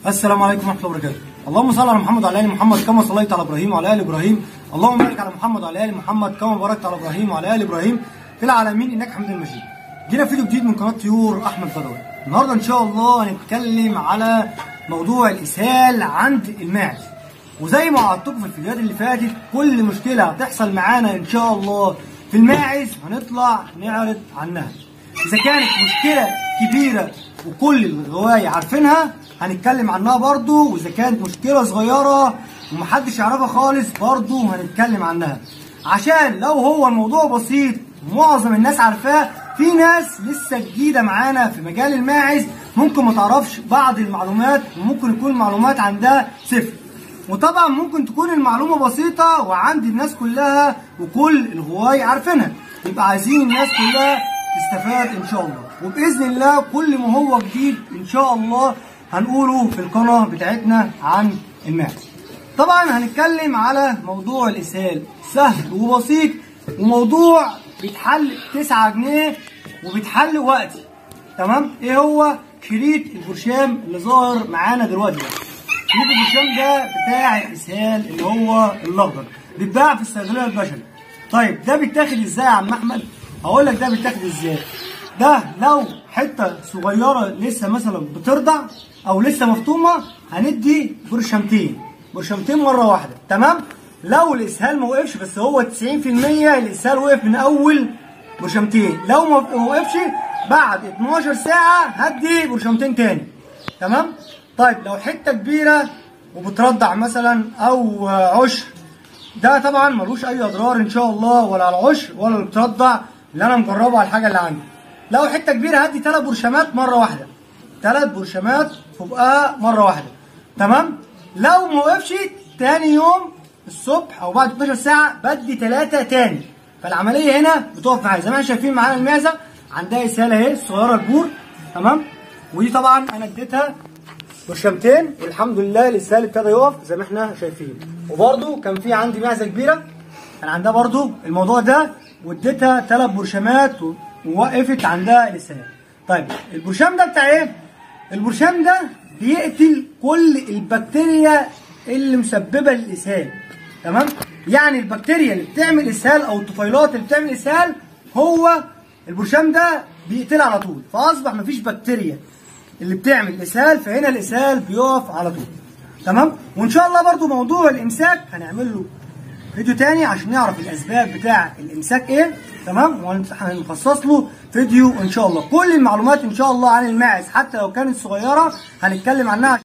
السلام عليكم ورحمه الله وبركاته اللهم صل على محمد وعلى ال محمد كما صليت على ابراهيم وعلى ال ابراهيم اللهم بارك على محمد وعلى ال محمد كما باركت على ابراهيم وعلى ال ابراهيم في العالمين انك حميد مجيد جينا فيديو جديد من قناه طيور احمد بدوي النهارده ان شاء الله هنتكلم على موضوع الاسهال عند الماعز وزي ما وعدتكم في الفيديوهات اللي فاتت كل مشكله هتحصل معانا ان شاء الله في الماعز هنطلع نعرض عنها اذا كانت مشكله كبيره وكل الغوايه عارفينها هنتكلم عنها برضو واذا كانت مشكله صغيره ومحدش يعرفها خالص برضو هنتكلم عنها عشان لو هو الموضوع بسيط معظم الناس عارفاه في ناس لسه جديده معانا في مجال الماعز ممكن ما تعرفش بعض المعلومات وممكن يكون المعلومات عندها صفر وطبعا ممكن تكون المعلومه بسيطه وعند الناس كلها وكل الغواي عارفينها يبقى عايزين الناس كلها تستفاد ان شاء الله وباذن الله كل ما هو جديد ان شاء الله هنقوله في القناه بتاعتنا عن الماعز طبعا هنتكلم على موضوع الاسهال سهل وبسيط وموضوع بيتحل 9 جنيه وبيتحل وقتي تمام ايه هو شريط البرشام اللي ظاهر معانا دلوقتي ده شريط البرشام ده بتاع الاسهال اللي هو الاخضر بيتباع في الصيدليه البشري طيب ده بيتاخد ازاي يا عم احمد هقول لك ده بيتاخد ازاي ده لو حته صغيره لسه مثلا بترضع او لسه مفطومه هندي برشامتين برشامتين مره واحده تمام لو الاسهال ما وقفش بس هو 90% الاسهال وقف من اول برشامتين لو ما وقفش بعد 12 ساعه هدي برشامتين تاني تمام طيب لو حته كبيره وبترضع مثلا او عشر ده طبعا ملوش اي اضرار ان شاء الله ولا على العشر ولا اللي بترضع اللي انا مجربه على الحاجه اللي عندي لو حته كبيره هدي ثلاث برشامات مره واحده ثلاث برشامات في بقى مره واحده تمام لو ما وقفش تاني يوم الصبح او بعد 12 ساعه بدي ثلاثه تاني فالعمليه هنا بتقف معايا زي ما احنا شايفين معانا المعزه عندها اسهال اهي الصغيره البور تمام ودي طبعا انا اديتها برشامتين والحمد لله الاسهال ابتدى يقف زي ما احنا شايفين وبرده كان في عندي معزه كبيره كان عندها برده الموضوع ده واديتها ثلاث برشامات ووقفت عندها الاسهال طيب البرشام ده بتاع ايه البرشام ده بيقتل كل البكتيريا اللي مسببه للاسهال تمام يعني البكتيريا اللي بتعمل اسهال او الطفيلات اللي بتعمل اسهال هو البرشام ده بيقتلها على طول فاصبح مفيش بكتيريا اللي بتعمل اسهال فهنا الاسهال بيقف على طول تمام وان شاء الله برضو موضوع الامساك هنعمل له فيديو تاني عشان نعرف الاسباب بتاع الامساك ايه تمام وهنخصص له فيديو ان شاء الله كل المعلومات ان شاء الله عن الماعز حتى لو كانت صغيره هنتكلم عنها